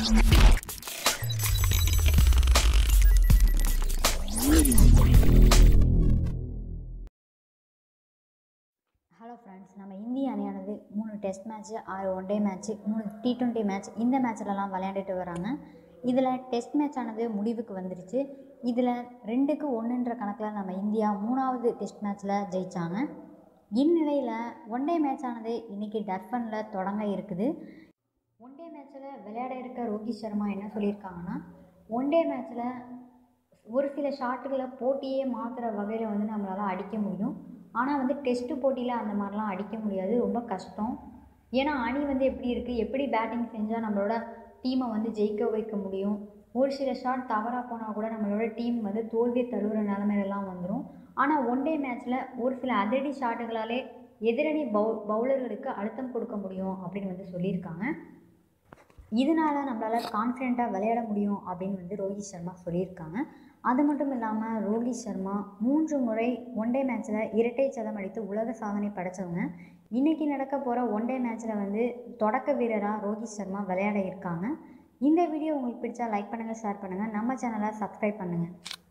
hello friends நம்ம இந்திய அணியானது மூணு டெஸ்ட் மேட்ச்சு ஆறு ஒன் டே மேட்ச்சு மூணு டி டுவெண்ட்டி மேட்ச் இந்த மேட்ச்லலாம் விளையாண்டுட்டு வராங்க இதில் டெஸ்ட் மேட்ச் ஆனது முடிவுக்கு வந்துருச்சு இதில் ரெண்டுக்கு ஒன்றுன்ற கணக்கில் நம்ம இந்தியா மூணாவது டெஸ்ட் மேட்ச்சில் ஜெயித்தாங்க இந்நிலையில் ஒன் டே மேட்ச் ஆனது இன்றைக்கி டர்பனில் தொடங்க இருக்குது ஒன் டே மேட்ச்சில் விளையாட இருக்க ரோஹித் சர்மா என்ன சொல்லியிருக்காங்கன்னா ஒன் டே மேட்ச்சில் ஒரு சில ஷாட்டுகளை போட்டியே மாற்றுற வகையில் வந்து நம்மளால் அடிக்க முடியும் ஆனால் வந்து டெஸ்ட்டு போட்டியில் அந்த மாதிரிலாம் அடிக்க முடியாது ரொம்ப கஷ்டம் ஏன்னா அணி வந்து எப்படி இருக்குது எப்படி பேட்டிங் செஞ்சால் நம்மளோட டீமை வந்து ஜெயிக்க வைக்க முடியும் ஒரு சில ஷாட் தவறாக போனால் கூட நம்மளோட டீம் வந்து தோல்வி தழுவுற நிலமையிலலாம் வந்துடும் ஆனால் ஒன் டே மேட்ச்சில் ஒரு சில அதிரடி ஷாட்டுகளாலே எதிரணி பவு பவுலர்களுக்கு அழுத்தம் கொடுக்க முடியும் அப்படின்னு வந்து சொல்லியிருக்காங்க இதனால் நம்மளால் கான்ஃபிடெண்ட்டாக விளையாட முடியும் அப்படின்னு வந்து ரோஹித் சர்மா சொல்லியிருக்காங்க அது மட்டும் இல்லாமல் ரோஹித் சர்மா மூன்று முறை ஒன் டே மேட்ச்சில் இரட்டை சதம் அடித்து உலக சாதனை படைத்தவங்க இன்றைக்கி நடக்க போகிற ஒன் டே மேட்ச்சில் வந்து தொடக்க வீரராக ரோஹித் சர்மா விளையாட இருக்காங்க இந்த வீடியோ உங்களுக்கு பிடிச்சா லைக் பண்ணுங்கள் ஷேர் பண்ணுங்கள் நம்ம சேனலை சப்ஸ்கிரைப் பண்ணுங்கள்